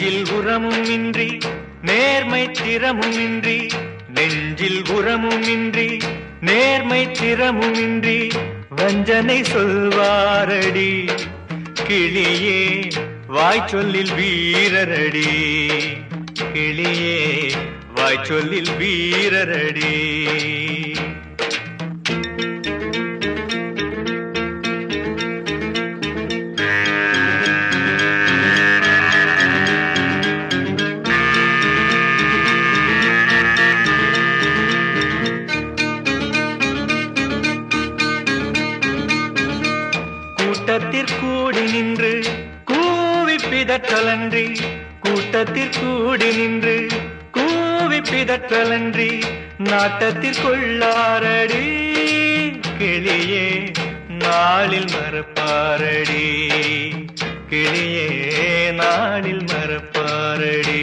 நெஞ்சில் உரமும் இன்றி நேர்மை திறமும் இன்றி நெஞ்சில் உரமும் இன்றி நேர்மை திறமும் இன்றி வஞ்சனை சொல்வாரடி கிளியே வாய்ச்சொல்லில் வீரரடி கிளியே வாய்ச்சொல்லில் வீரரடி கூட்டத்திற்கூடி நின்று கூவி பிதற்றலன்றி கூட்டத்திற்கூடி நின்று கூவி பிதற்றலன்றி நாட்டத்திற்குள்ளாரடி கிளியே நாளில் மறப்பாரடி கிளியே நாளில் மறப்பாரடி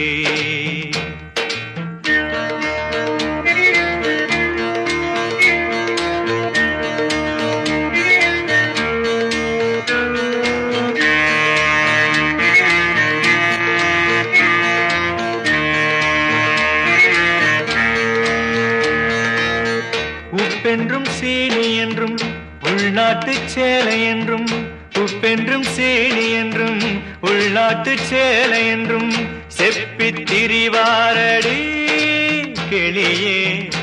உப்பென்றும் சீனி என்றும் உள்நாட்டு சேலை என்றும் உப்பென்றும் சீனி என்றும் உள்நாட்டு சேலை என்றும் செப்பித் திரிவாரடி கிளியே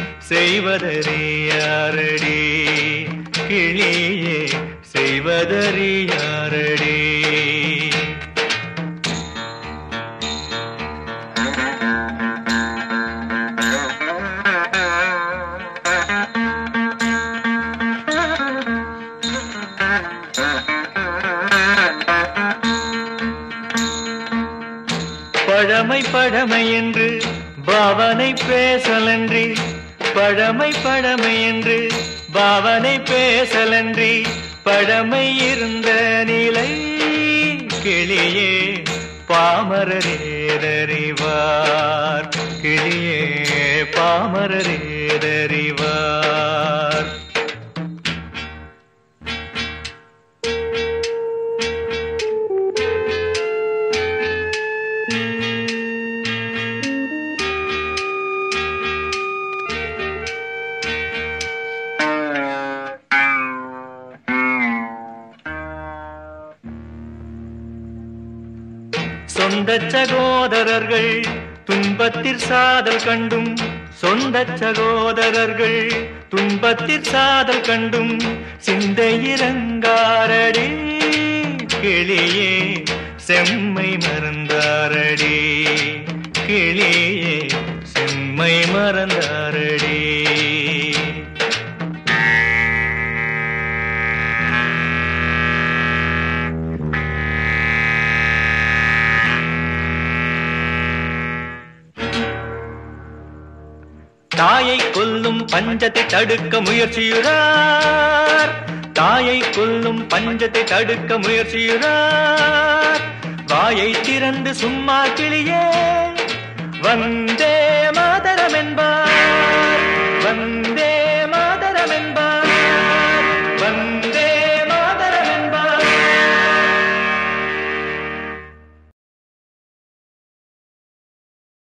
செய்வதறியாரடி கிளியே செய்வதறியாரடி பழமை பழமை என்று பாவனை பேசலன்றி பழமை பழமை என்று பாவனை பேசலன்றி பழமை இருந்த நிலை கிளியே பாமரரேதறிவார் கிளியே பாமரரேதறிவார் சொந்த சகோதரர்கள் துன்பத்தில் சாதல் கண்டும் சொந்த சகோதரர்கள் துன்பத்தில் சாதல் கண்டும் சிந்தை இறங்காரடி கிளியே செம்மை மறந்தாரடி கிளியே செம்மை மறந்தாரடி தாயை கொல்லும் பஞ்சத்தை தடுக்க முயற்சியுறார் தாயை கொல்லும் பஞ்சத்தை தடுக்க முயற்சியுறார் வாயை திறந்து சும்மா கிளியே வந்த